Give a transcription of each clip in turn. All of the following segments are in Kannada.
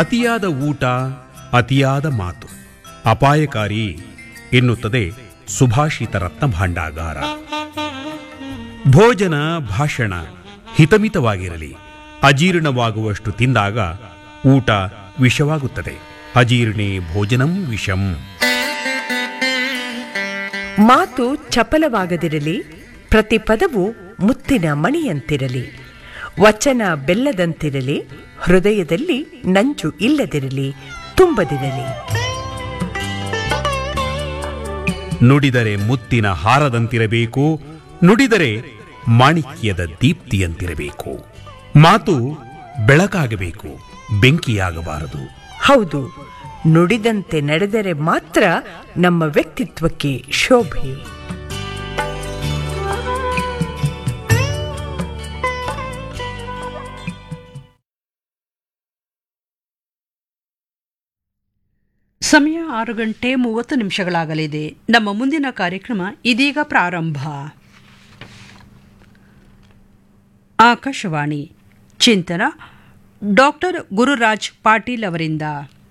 ಅತಿಯಾದ ಊಟ ಅತಿಯಾದ ಮಾತು ಅಪಾಯಕಾರಿ ಎನ್ನುತ್ತದೆ ಸುಭಾಷಿತ ರತ್ನ ಭಾಂಡಾಗಾರ ಭೋಜನ ಭಾಷಣ ಹಿತಮಿತವಾಗಿರಲಿ ಅಜೀರ್ಣವಾಗುವಷ್ಟು ತಿಂದಾಗ ಊಟ ವಿಷವಾಗುತ್ತದೆ ಅಜೀರ್ಣೇ ಭೋಜನಂ ವಿಷಂ ಮಾತು ಚಪಲವಾಗದಿರಲಿ ಪ್ರತಿ ಪದವು ಮುತ್ತಿನ ಮಣಿಯಂತಿರಲಿ ವಚನ ಬೆಲ್ಲದಂತಿರಲಿ ಹೃದಯದಲ್ಲಿ ನಂಜು ಇಲ್ಲದಿರಲಿ ತುಂಬದಿರಲಿ ನುಡಿದರೆ ಮುತ್ತಿನ ಹಾರದಂತಿರಬೇಕು ನುಡಿದರೆ ಮಾಣಿಕ್ಯದ ದೀಪ್ತಿಯಂತಿರಬೇಕು ಮಾತು ಬೆಳಕಾಗಬೇಕು ಬೆಂಕಿಯಾಗಬಾರದು ಹೌದು ನುಡಿದಂತೆ ನಡೆದರೆ ಮಾತ್ರ ನಮ್ಮ ವ್ಯಕ್ತಿತ್ವಕ್ಕೆ ಶೋಭೆ ಸಮಯ ಆರು ಗಂಟೆ ಮೂವತ್ತು ನಿಮಿಷಗಳಾಗಲಿದೆ ನಮ್ಮ ಮುಂದಿನ ಕಾರ್ಯಕ್ರಮ ಇದೀಗ ಪ್ರಾರಂಭ ಆಕಾಶವಾಣಿ ಚಿಂತನ ಡಾಕ್ಟರ್ ಗುರುರಾಜ್ ಪಾಟೀಲ್ ಅವರಿಂದ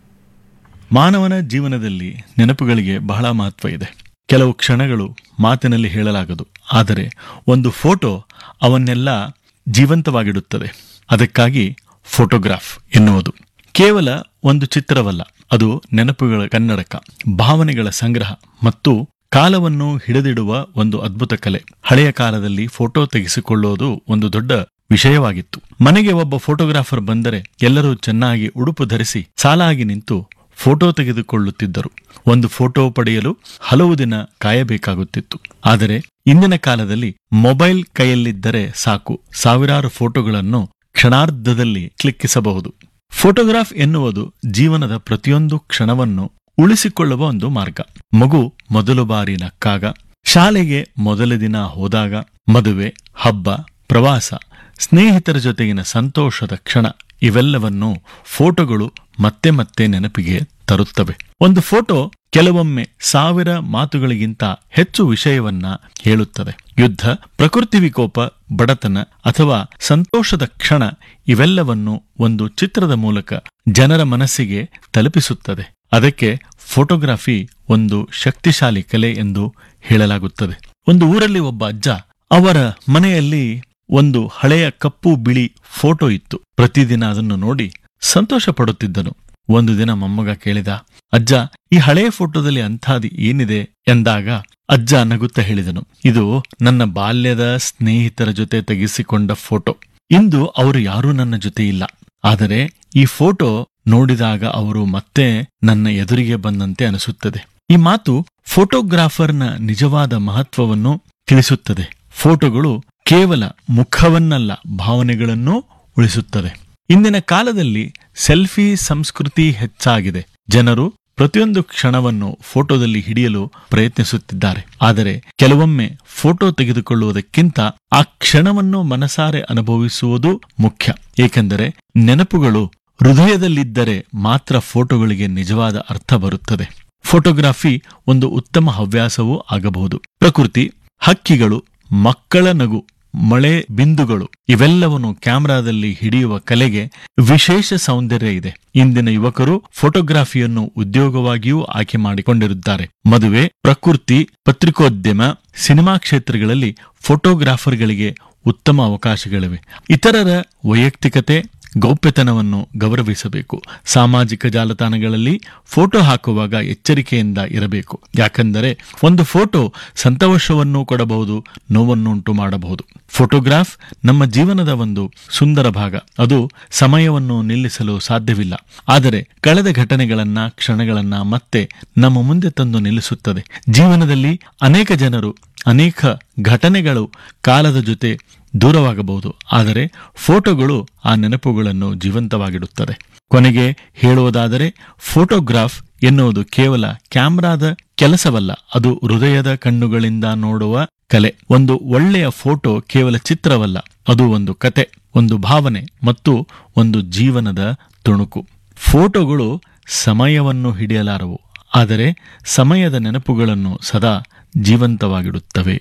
ಮಾನವನ ಜೀವನದಲ್ಲಿ ನೆನಪುಗಳಿಗೆ ಬಹಳ ಮಹತ್ವ ಇದೆ ಕೆಲವು ಕ್ಷಣಗಳು ಮಾತಿನಲ್ಲಿ ಹೇಳಲಾಗದು ಆದರೆ ಒಂದು ಫೋಟೋ ಅವನ್ನೆಲ್ಲ ಜೀವಂತವಾಗಿಡುತ್ತದೆ ಅದಕ್ಕಾಗಿ ಫೋಟೋಗ್ರಾಫ್ ಎನ್ನುವುದು ಕೇವಲ ಒಂದು ಚಿತ್ರವಲ್ಲ ಅದು ನೆನಪುಗಳ ಕನ್ನಡಕ ಭಾವನೆಗಳ ಸಂಗ್ರಹ ಮತ್ತು ಕಾಲವನ್ನು ಹಿಡಿದಿಡುವ ಒಂದು ಅದ್ಭುತ ಕಲೆ ಹಳೆಯ ಕಾಲದಲ್ಲಿ ಫೋಟೋ ತೆಗೆಸಿಕೊಳ್ಳುವುದು ಒಂದು ದೊಡ್ಡ ವಿಷಯವಾಗಿತ್ತು ಮನೆಗೆ ಒಬ್ಬ ಫೋಟೋಗ್ರಾಫರ್ ಬಂದರೆ ಎಲ್ಲರೂ ಚೆನ್ನಾಗಿ ಉಡುಪು ಧರಿಸಿ ಸಾಲಾಗಿ ನಿಂತು ಫೋಟೋ ತೆಗೆದುಕೊಳ್ಳುತ್ತಿದ್ದರು ಒಂದು ಫೋಟೋ ಪಡೆಯಲು ಹಲವು ದಿನ ಕಾಯಬೇಕಾಗುತ್ತಿತ್ತು ಆದರೆ ಇಂದಿನ ಕಾಲದಲ್ಲಿ ಮೊಬೈಲ್ ಕೈಯಲ್ಲಿದ್ದರೆ ಸಾಕು ಸಾವಿರಾರು ಫೋಟೋಗಳನ್ನು ಕ್ಷಣಾರ್ಧದಲ್ಲಿ ಕ್ಲಿಕ್ಕಿಸಬಹುದು ಫೋಟೋಗ್ರಾಫ್ ಎನ್ನುವುದು ಜೀವನದ ಪ್ರತಿಯೊಂದು ಕ್ಷಣವನ್ನು ಉಳಿಸಿಕೊಳ್ಳುವ ಒಂದು ಮಾರ್ಗ ಮಗು ಮೊದಲು ಬಾರಿ ನಕ್ಕಾಗ ಶಾಲೆಗೆ ಮೊದಲ ದಿನ ಹೋದಾಗ ಮದುವೆ ಹಬ್ಬ ಪ್ರವಾಸ ಸ್ನೇಹಿತರ ಜೊತೆಗಿನ ಸಂತೋಷದ ಕ್ಷಣ ಇವೆಲ್ಲವನ್ನು ಫೋಟೋಗಳು ಮತ್ತೆ ಮತ್ತೆ ನೆನಪಿಗೆ ತರುತ್ತವೆ ಒಂದು ಫೋಟೋ ಕೆಲವೊಮ್ಮೆ ಸಾವಿರ ಮಾತುಗಳಿಗಿಂತ ಹೆಚ್ಚು ವಿಷಯವನ್ನ ಹೇಳುತ್ತದೆ ಯುದ್ಧ ಪ್ರಕೃತಿ ವಿಕೋಪ ಬಡತನ ಅಥವಾ ಸಂತೋಷದ ಕ್ಷಣ ಇವೆಲ್ಲವನ್ನು ಒಂದು ಚಿತ್ರದ ಮೂಲಕ ಜನರ ಮನಸ್ಸಿಗೆ ತಲುಪಿಸುತ್ತದೆ ಅದಕ್ಕೆ ಫೋಟೋಗ್ರಫಿ ಒಂದು ಶಕ್ತಿಶಾಲಿ ಕಲೆ ಎಂದು ಹೇಳಲಾಗುತ್ತದೆ ಒಂದು ಊರಲ್ಲಿ ಒಬ್ಬ ಅಜ್ಜ ಅವರ ಮನೆಯಲ್ಲಿ ಒಂದು ಹಳೆಯ ಕಪ್ಪು ಬಿಳಿ ಫೋಟೋ ಇತ್ತು ಪ್ರತಿದಿನ ಅದನ್ನು ನೋಡಿ ಸಂತೋಷ ಪಡುತ್ತಿದ್ದನು ಒಂದು ದಿನ ಮೊಮ್ಮಗ ಕೇಳಿದ ಅಜ್ಜ ಈ ಹಳೆಯ ಫೋಟೋದಲ್ಲಿ ಅಂಥದ್ದು ಏನಿದೆ ಎಂದಾಗ ಅಜ್ಜ ನಗುತ್ತಾ ಹೇಳಿದನು ಇದು ನನ್ನ ಬಾಲ್ಯದ ಸ್ನೇಹಿತರ ಜೊತೆ ತೆಗೆಸಿಕೊಂಡ ಫೋಟೋ ಇಂದು ಅವರು ಯಾರೂ ನನ್ನ ಜೊತೆ ಇಲ್ಲ ಆದರೆ ಈ ಫೋಟೋ ನೋಡಿದಾಗ ಅವರು ಮತ್ತೆ ನನ್ನ ಎದುರಿಗೆ ಬಂದಂತೆ ಅನಿಸುತ್ತದೆ ಈ ಮಾತು ಫೋಟೋಗ್ರಾಫರ್ನ ನಿಜವಾದ ಮಹತ್ವವನ್ನು ತಿಳಿಸುತ್ತದೆ ಫೋಟೋಗಳು ಕೇವಲ ಮುಖವನ್ನಲ್ಲ ಭಾವನೆಗಳನ್ನೂ ಉಳಿಸುತ್ತದೆ ಇಂದಿನ ಕಾಲದಲ್ಲಿ ಸೆಲ್ಫಿ ಸಂಸ್ಕೃತಿ ಹೆಚ್ಚಾಗಿದೆ ಜನರು ಪ್ರತಿಯೊಂದು ಕ್ಷಣವನ್ನು ಫೋಟೋದಲ್ಲಿ ಹಿಡಿಯಲು ಪ್ರಯತ್ನಿಸುತ್ತಿದ್ದಾರೆ ಆದರೆ ಕೆಲವೊಮ್ಮೆ ಫೋಟೋ ತೆಗೆದುಕೊಳ್ಳುವುದಕ್ಕಿಂತ ಆ ಕ್ಷಣವನ್ನು ಮನಸಾರೆ ಅನುಭವಿಸುವುದು ಮುಖ್ಯ ಏಕೆಂದರೆ ನೆನಪುಗಳು ಹೃದಯದಲ್ಲಿದ್ದರೆ ಮಾತ್ರ ಫೋಟೋಗಳಿಗೆ ನಿಜವಾದ ಅರ್ಥ ಬರುತ್ತದೆ ಫೋಟೋಗ್ರಫಿ ಒಂದು ಉತ್ತಮ ಹವ್ಯಾಸವೂ ಆಗಬಹುದು ಪ್ರಕೃತಿ ಹಕ್ಕಿಗಳು ಮಕ್ಕಳ ನಗು ಮಳೆ ಬಿಂದುಗಳು ಇವೆಲ್ಲವನ್ನು ಕ್ಯಾಮೆರಾದಲ್ಲಿ ಹಿಡಿಯುವ ಕಲೆಗೆ ವಿಶೇಷ ಸೌಂದರ್ಯ ಇದೆ ಇಂದಿನ ಯುವಕರು ಫೋಟೋಗ್ರಫಿಯನ್ನು ಉದ್ಯೋಗವಾಗಿಯೂ ಆಯ್ಕೆ ಮಾಡಿಕೊಂಡಿರುತ್ತಾರೆ ಮದುವೆ ಪ್ರಕೃತಿ ಪತ್ರಿಕೋದ್ಯಮ ಸಿನಿಮಾ ಕ್ಷೇತ್ರಗಳಲ್ಲಿ ಫೋಟೋಗ್ರಾಫರ್ಗಳಿಗೆ ಉತ್ತಮ ಅವಕಾಶಗಳಿವೆ ಇತರರ ವೈಯಕ್ತಿಕತೆ ಗೌಪ್ಯತನವನ್ನು ಗೌರವಿಸಬೇಕು ಸಾಮಾಜಿಕ ಜಾಲತಾಣಗಳಲ್ಲಿ ಫೋಟೋ ಹಾಕುವಾಗ ಎಚ್ಚರಿಕೆಯಿಂದ ಇರಬೇಕು ಯಾಕೆಂದರೆ ಒಂದು ಫೋಟೋ ಸಂತೋಷವನ್ನು ಕೊಡಬಹುದು ನೋವನ್ನುಂಟು ಮಾಡಬಹುದು ಫೋಟೋಗ್ರಾಫ್ ನಮ್ಮ ಜೀವನದ ಒಂದು ಸುಂದರ ಭಾಗ ಅದು ಸಮಯವನ್ನು ನಿಲ್ಲಿಸಲು ಸಾಧ್ಯವಿಲ್ಲ ಆದರೆ ಕಳೆದ ಘಟನೆಗಳನ್ನ ಕ್ಷಣಗಳನ್ನ ಮತ್ತೆ ನಮ್ಮ ಮುಂದೆ ತಂದು ನಿಲ್ಲಿಸುತ್ತದೆ ಜೀವನದಲ್ಲಿ ಅನೇಕ ಜನರು ಅನೇಕ ಘಟನೆಗಳು ಕಾಲದ ಜೊತೆ ದೂರವಾಗಬಹುದು ಆದರೆ ಫೋಟೋಗಳು ಆ ನೆನಪುಗಳನ್ನು ಜೀವಂತವಾಗಿಡುತ್ತದೆ ಕೊನೆಗೆ ಹೇಳುವುದಾದರೆ ಫೋಟೋಗ್ರಾಫ್ ಎನ್ನುವುದು ಕೇವಲ ಕ್ಯಾಮ್ರಾದ ಕೆಲಸವಲ್ಲ ಅದು ಹೃದಯದ ಕಣ್ಣುಗಳಿಂದ ನೋಡುವ ಕಲೆ ಒಂದು ಒಳ್ಳೆಯ ಫೋಟೋ ಕೇವಲ ಚಿತ್ರವಲ್ಲ ಅದು ಒಂದು ಕತೆ ಒಂದು ಭಾವನೆ ಮತ್ತು ಒಂದು ಜೀವನದ ತುಣುಕು ಫೋಟೋಗಳು ಸಮಯವನ್ನು ಹಿಡಿಯಲಾರವು ಆದರೆ ಸಮಯದ ನೆನಪುಗಳನ್ನು ಸದಾ ಜೀವಂತವಾಗಿಡುತ್ತವೆ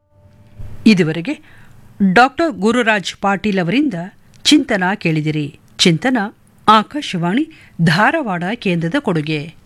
ಇದುವರೆಗೆ ಡಾಕ್ಟರ್ ಗುರುರಾಜ್ ಪಾಟೀಲ್ ಅವರಿಂದ ಚಿಂತನ ಕೇಳಿದಿರಿ ಚಿಂತನ ಆಕಾಶವಾಣಿ ಧಾರವಾಡ ಕೇಂದ್ರದ ಕೊಡುಗೆ